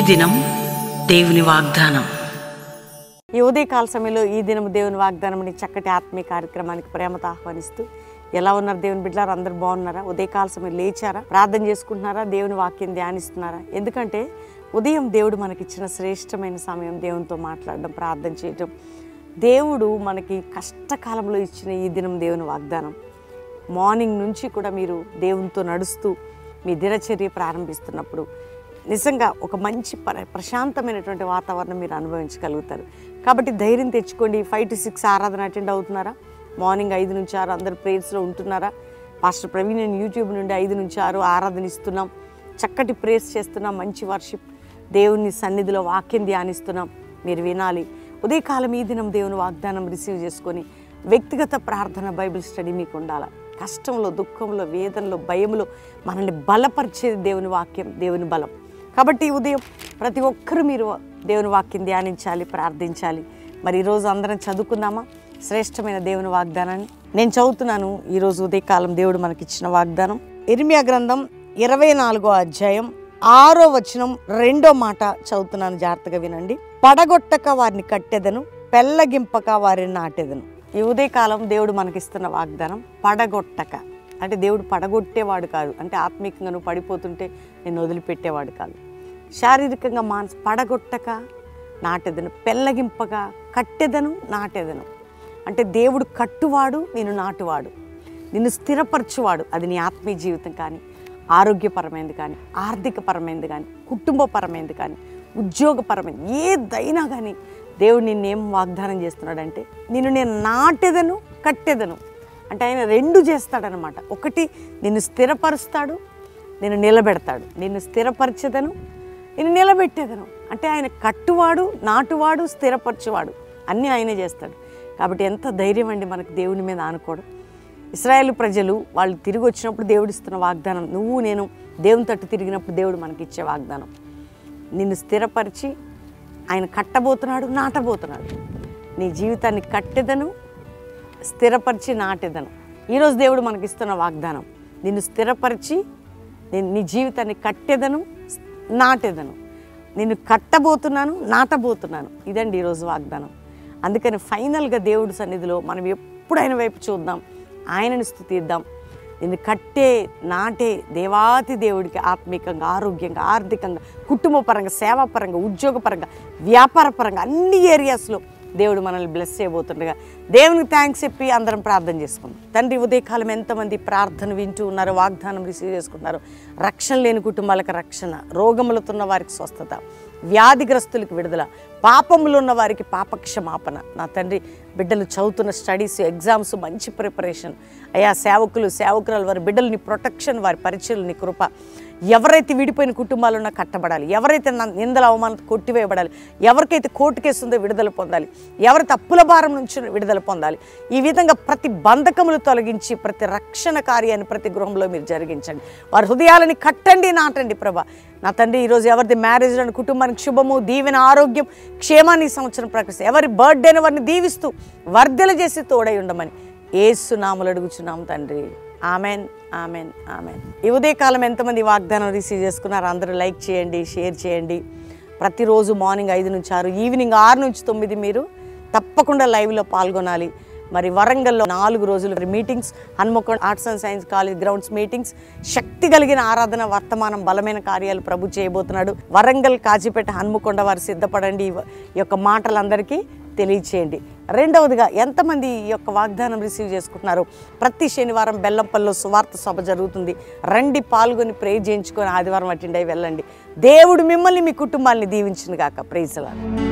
దినం దేవుని వాగ్దానం ఈ ఉదయకాల సమయంలో ఈ దినం దేవుని వాగ్దానం అనే చక్కటి ఆత్మీయ కార్యక్రమానికి ప్రేమతో ఆహ్వానిస్తూ ఎలా ఉన్నారు దేవుని బిడ్డలారు అందరు బాగున్నారా ఉదయకాల సమయం లేచారా ప్రార్థన చేసుకుంటున్నారా దేవుని వాక్యం ధ్యానిస్తున్నారా ఎందుకంటే ఉదయం దేవుడు మనకిచ్చిన శ్రేష్టమైన సమయం దేవునితో మాట్లాడడం ప్రార్థన చేయడం దేవుడు మనకి కష్టకాలంలో ఇచ్చిన ఈ దినం దేవుని వాగ్దానం మార్నింగ్ నుంచి కూడా మీరు దేవునితో నడుస్తూ మీ దినచర్య ప్రారంభిస్తున్నప్పుడు నిజంగా ఒక మంచి పర ప్రశాంతమైనటువంటి వాతావరణం మీరు అనుభవించగలుగుతారు కాబట్టి ధైర్యం తెచ్చుకోండి ఫైవ్ టు సిక్స్ ఆరాధన అటెండ్ అవుతున్నారా మార్నింగ్ ఐదు నుంచి ఆరు అందరు ప్రేయర్స్లో ఉంటున్నారా పాస్టర్ ప్రవీణ్ నేను యూట్యూబ్ నుండి ఐదు నుంచి ఆరు ఆరాధన ఇస్తున్నాం చక్కటి ప్రేయర్స్ చేస్తున్నాం మంచి వర్షిప్ దేవుని సన్నిధిలో వాక్యం ధ్యానిస్తున్నాం మీరు వినాలి ఉదయకాలం ఈ దినం దేవుని వాగ్దానం రిసీవ్ చేసుకొని వ్యక్తిగత ప్రార్థన బైబిల్ స్టడీ మీకు ఉండాలి కష్టంలో దుఃఖంలో వేదనలో భయంలో మనల్ని బలపరిచేది దేవుని వాక్యం దేవుని బలం కాబట్టి ఈ ఉదయం ప్రతి ఒక్కరూ మీరు దేవుని వాక్యం ధ్యానించాలి ప్రార్థించాలి మరి ఈరోజు అందరం చదువుకుందామా శ్రేష్టమైన దేవుని వాగ్దానాన్ని నేను చదువుతున్నాను ఈరోజు ఉదయకాలం దేవుడు మనకిచ్చిన వాగ్దానం ఇర్మియా గ్రంథం ఇరవై నాలుగో అధ్యాయం ఆరో వచనం రెండో మాట చదువుతున్నాను జాగ్రత్తగా వినండి పడగొట్టక వారిని కట్టెదను పెళ్ళగింపక వారిని నాటెదను ఈ ఉదయకాలం దేవుడు మనకిస్తున్న వాగ్దానం పడగొట్టక అంటే దేవుడు పడగొట్టేవాడు కాదు అంటే ఆత్మీయంగా నువ్వు పడిపోతుంటే నేను వదిలిపెట్టేవాడు కాదు శారీరకంగా మానస పడగొట్టక నాటెదను పెళ్ళగింపగా కట్టెదను నాటెదను అంటే దేవుడు కట్టువాడు నేను నాటువాడు నిన్ను స్థిరపరచువాడు అది నీ ఆత్మీయ జీవితం కానీ ఆరోగ్యపరమైనది కానీ ఆర్థికపరమైనది కానీ కుటుంబపరమైనది కానీ ఉద్యోగపరమైనది ఏదైనా కానీ దేవుడు నిన్నేం వాగ్దానం చేస్తున్నాడంటే నిన్ను నేను నాటెదను కట్టెదను అంటే ఆయన రెండు చేస్తాడనమాట ఒకటి నిన్ను స్థిరపరుస్తాడు నిన్ను నిలబెడతాడు నిన్ను స్థిరపరచెదను నిన్ను నిలబెట్టేదను అంటే ఆయన కట్టువాడు నాటువాడు స్థిరపరచువాడు అన్నీ ఆయనే చేస్తాడు కాబట్టి ఎంత ధైర్యం అండి మనకు దేవుని మీద ఆనుకోవడం ఇస్రాయేల్ ప్రజలు వాళ్ళు తిరిగి వచ్చినప్పుడు దేవుడు ఇస్తున్న వాగ్దానం నువ్వు నేను దేవుని తట్టు తిరిగినప్పుడు దేవుడు మనకి ఇచ్చే వాగ్దానం నిన్ను స్థిరపరిచి ఆయన కట్టబోతున్నాడు నాటబోతున్నాడు నీ జీవితాన్ని కట్టెదను స్థిరపరిచి నాటెదను ఈరోజు దేవుడు మనకి ఇస్తున్న వాగ్దానం నిన్ను స్థిరపరిచి నేను నీ జీవితాన్ని కట్టెదను నాటెదను నిన్ను కట్టబోతున్నాను నాటబోతున్నాను ఇదండి ఈరోజు వాగ్దానం అందుకని ఫైనల్గా దేవుడి సన్నిధిలో మనం ఎప్పుడు ఆయన వైపు చూద్దాం ఆయనని స్థుతిద్దాం నిన్ను కట్టే నాటే దేవాతి దేవుడికి ఆత్మీకంగా ఆరోగ్యంగా ఆర్థికంగా కుటుంబపరంగా సేవాపరంగా ఉద్యోగపరంగా వ్యాపారపరంగా అన్ని ఏరియాస్లో దేవుడు మనల్ని బ్లెస్ చేయబోతుండగా దేవునికి థ్యాంక్స్ చెప్పి అందరం ప్రార్థన చేసుకుందాం తండ్రి ఉదయకాలం ఎంతమంది ప్రార్థన వింటూ ఉన్నారు వాగ్దానం రిసీవ్ చేసుకుంటున్నారు రక్షణ లేని కుటుంబాలకు రక్షణ రోగములతో ఉన్న వారికి స్వస్థత వ్యాధిగ్రస్తులకు విడుదల పాపములు ఉన్న వారికి పాపక్షమాపణ నా తండ్రి బిడ్డలు చదువుతున్న స్టడీస్ ఎగ్జామ్స్ మంచి ప్రిపరేషన్ అయా సేవకులు సేవకురాలు వారి బిడ్డలని ప్రొటెక్షన్ వారి పరిచయలు నీ కృప ఎవరైతే విడిపోయిన కుటుంబాలు ఉన్నా కట్టబడాలి ఎవరైతే న- నిందల అవమానం కొట్టివేయబడాలి ఎవరికైతే కోర్టు కేసు ఉందో విడుదల పొందాలి ఎవరి తప్పుల భారం నుంచి విడుదల పొందాలి ఈ విధంగా ప్రతి బంధకములు తొలగించి ప్రతి రక్షణ కార్యాన్ని ప్రతి గృహంలో మీరు జరిగించండి వారి హృదయాలని కట్టండి నాటండి ప్రభా నా తండ్రి ఈరోజు ఎవరిది మ్యారేజ్ అని కుటుంబానికి శుభము దీవెన ఆరోగ్యం క్షేమాన్ని ఈ సంవత్సరం ప్రకటిస్తాం ఎవరి బర్త్డేని వారిని దీవిస్తూ వర్ధల చేసి తోడై ఉండమని ఏసు నాములు అడుగుచున్నాం తండ్రి ఆమెన్ ఆమెన్ ఆమెన్ ఈ ఉదయకాలం ఎంతమంది వాగ్దానం రిసీవ్ చేసుకున్నారు అందరూ లైక్ చేయండి షేర్ చేయండి ప్రతిరోజు మార్నింగ్ ఐదు నుంచి ఆరు ఈవినింగ్ ఆరు నుంచి తొమ్మిది మీరు తప్పకుండా లైవ్లో పాల్గొనాలి మరి వరంగల్లో నాలుగు రోజులు meetings Hanamkonda arts and science college grounds meetings శక్తి కలిగిన ఆరాధన వర్తమానం బలమైన కార్యాలు ప్రభు చేయబోతున్నాడు వరంగల్ కాజీపేట హన్మకొండ వారు సిద్ధపడండి ఈ ఈ యొక్క మాటలందరికీ తెలియచేయండి రెండవదిగా ఎంతమంది ఈ యొక్క వాగ్దానం రిసీవ్ చేసుకుంటున్నారు ప్రతి శనివారం బెల్లంపల్లిలో సువార్త సభ జరుగుతుంది రండి పాల్గొని ప్రే చేయించుకొని ఆదివారం అటెండ్ అయ్యి వెళ్ళండి దేవుడు మిమ్మల్ని మీ కుటుంబాన్ని దీవించిన గాక ప్రైజ్లా